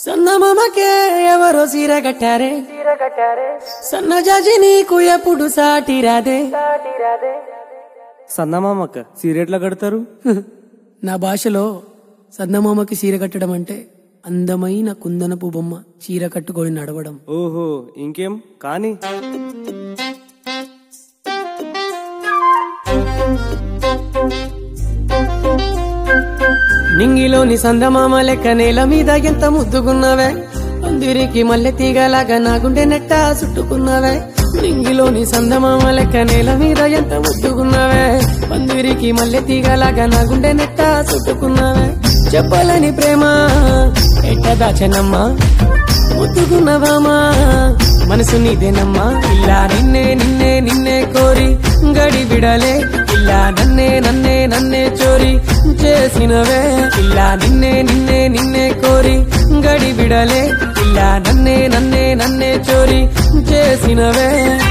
సన్నమామకే ఎవరో సీర కట్టారే సన్న జాజి నీకు ఎప్పుడు సాటి రాదే సన్నమామక్క సీరెట్లా కడతారు నా భాషలో సన్నమామకి చీర కట్టడం అంటే అందమైన కుందనపు బొమ్మ చీర కట్టుకొని నడవడం ఓహో ఇంకేం కానీ నింగిలోని సందమామ లెక్క నేల మీద ఎంత ముద్దుకున్నావే అందరికి మల్లె తీగలాగా నా గుండె నెట్ట చుట్టుకున్నావే నింగిలోని సందమామ లెక్క నేల మీద ఎంత ముద్దుకున్నావే పందిరికి మల్లె తీగలాగా నా గుండె నెట్ట చుట్టుకున్నావే చెప్పలేని ప్రేమ ఎట్ట దాచనమ్మా ముద్దుకున్నవామా మనసు నీదేనమ్మా ఇలా నిన్నే నిన్నే నిన్నే కోరి గడి బిడలే ఇలా నన్నే నన్నే నన్నే చోరి చేసినవే ఇలా నిన్నే నిన్నే నిన్నే కోరి గడి బిడలే ఇలా నన్నే నన్నే నన్నే చోరి చేసినవే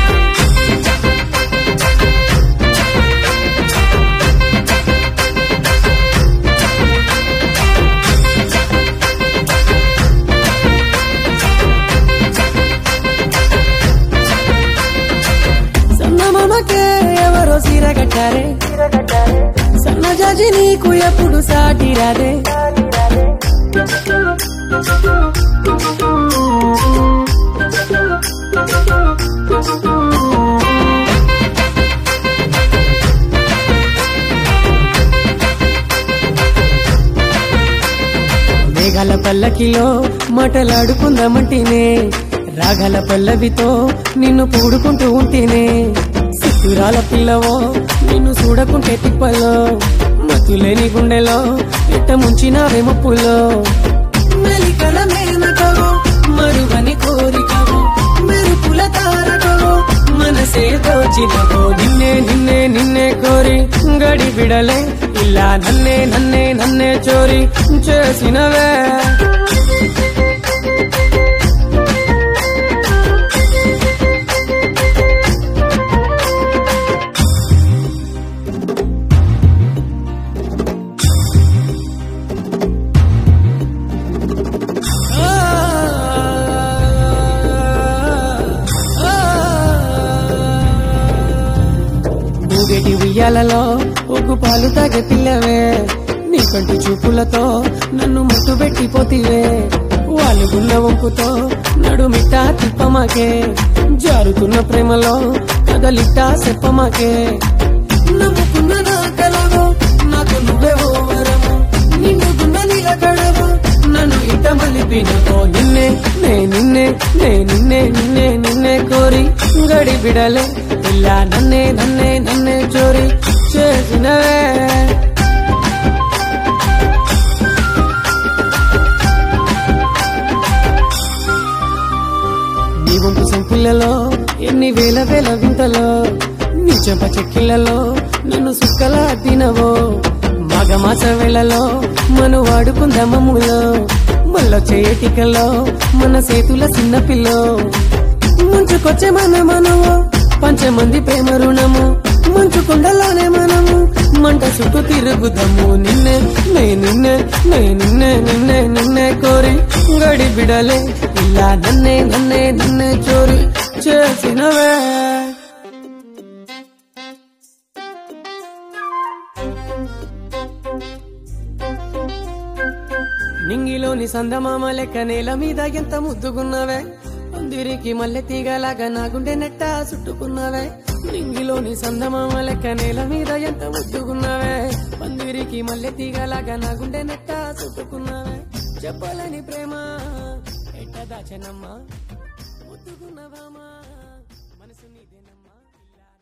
సన్నమామకే ఎవరో సీర కట్టారే సన్న జాజి నీకు ఎప్పుడు సాటి రాదే మేఘాల పల్లకిలో మాటలాడుకుందామంటేనే రాగల పల్లవితో నిన్ను పూడుకుంటూ ఉంటేనే సిక్కురాల పిల్లవో నిన్ను చూడకుంటే తిప్పలో మతులేని గుండెలో ఎట్ట ముంచిన వెమప్పులో మెలికల మేనకవో మరుగని కోరికవో మెరుపుల తారకవో మనసే దోచినవో నిన్నే నిన్నే నిన్నే కోరి గడి బిడలే ఇలా నన్నే నన్నే నన్నే చోరి చేసినవే ఊగేటి ఉయ్యాలలో ఒగ్గు పాలు తాగే పిల్లవే నీ కంటి చూపులతో నన్ను మట్టు పెట్టిపోతివే వాలుగున్న వంపుతో నడుమిట్టా తిప్పమాకే జారుతున్న ప్రేమలో కదలిట్టా చెప్పమాకే నమ్ముకున్న నా కలవో నాకు నువ్వే ఓ వరము నిన్ను గున్న నిలకడవో నన్ను ఇట మలిపినవో నిన్నే నే నిన్నే నే నిన్నే నిన్నే నిన్నే కోరి గడి బిడలే ఇలా నన్నే నన్నే నన్నే చోరి చేసినవే నీ వంపు సంపులలో ఎన్ని వేల వేల వింతలో నీ చెంప చెక్కిళ్ళలో నన్ను సుక్కల తినవో మాఘమాస వేళలో మను వాడుకుందామములో మళ్ళా చేయటికలో మన సేతుల చిన్న పిల్లో ముంచుకొచ్చే మన మనము పంచమంది ప్రేమ రుణము మంచు కొండలోనే మనము మంట చుట్టూ తిరుగుదాము నిన్నే నే నిన్నే నే నిన్నే నిన్నే నిన్నే కోరి గడి బిడలే ఇలా నన్నే నన్నే నన్నే చోరి చేసినవే నింగిలోని సందమామ లెక్క నేల మీద ఎంత ముద్దుకున్నావే పందిరికి మల్లె తీగలాగా నా గుండె నెట్ట చుట్టుకున్నావే నింగిలోని సందమామ లెక్క నేల మీద ఎంత ముద్దుకున్నావే పందిరికి మల్లె తీగలాగా నా గుండె నెట్ట చుట్టుకున్నావే చెప్పలేని ప్రేమ ఎట్ట దాచనమ్మా ముద్దుకున్నవామా మనసు నీదేనమ్మా